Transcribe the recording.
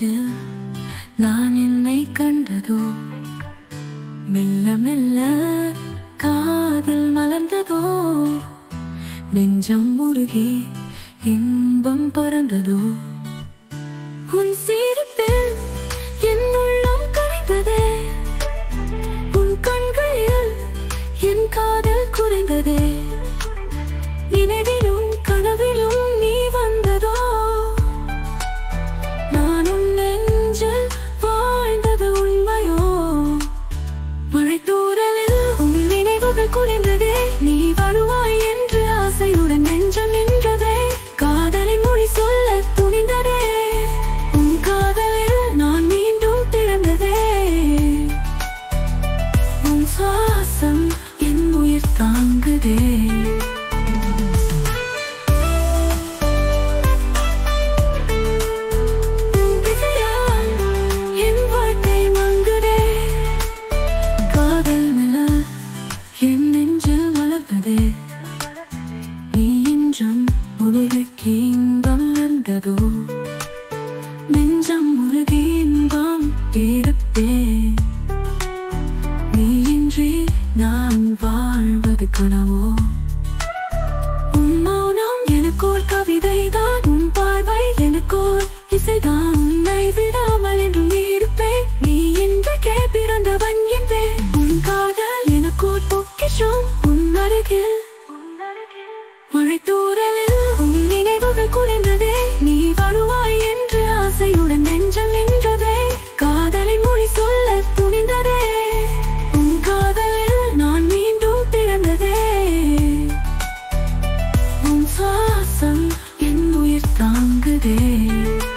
கனவில் நான் என்னை கண்டதோ மெல்ல மெல்ல காதல் மலர்ந்ததோ நெஞ்சம் முருகி இன்பம் பறந்ததோ உன் சிரிப்பில் என் உள்ளம் கரைந்ததே உன் கண்களில் என் காதல் குறைந்ததே நினைவிலும் கனவிலும் நீ வந்ததோ நான் உன் நெஞ்சில் வாழ்ந்தது உண்மையோ மழைத்தூரலில் உன் நினைவுகள் குறைந்ததே நீ வருவாய் என்று ஆசையுடன் நெஞ்சம் நின்றதே காதலின் மொழி சொல்ல துணிந்ததே உன் காதலில் நான் மீண்டும் பிறந்ததே உன் சுவாசம் என் உயிர் தாங்குதே உன் திசையால் என் வாழ்க்கை மங்குதே காதல் நிழல் என் நெஞ்சில் வளர்ந்ததே நீ என்றும் உலகுக்கு இன்பம் வந்ததோ நெஞ்சம் உலகு இன்பம் இருப்பே நீ இன்றி நான் வாழ்வது கனவோ உன் மௌனம் எனக்கோர் கவிதை தான் உன் பார்வை எனக்கோர் இசைதான் உன்னை விடாமல் என்றும் இருப்பேன் நீ இன்றைக்கே பிறந்தவன் என்பேன் உன் காதல் எனக்கோர் பொக்கிஷம் உன் அருகில் மழைத்தூரலில் உன் நினைவுகள் குறைந்ததே நீ வருவாய் என்று ஆசையுடன் நெஞ்சம் நின்றதே காதலின் மொழி சொல்ல துணிந்ததே உன் காதலில் நான் மீண்டும் பிறந்ததே உன் சுவாசம் என் உயிர் தாங்குதே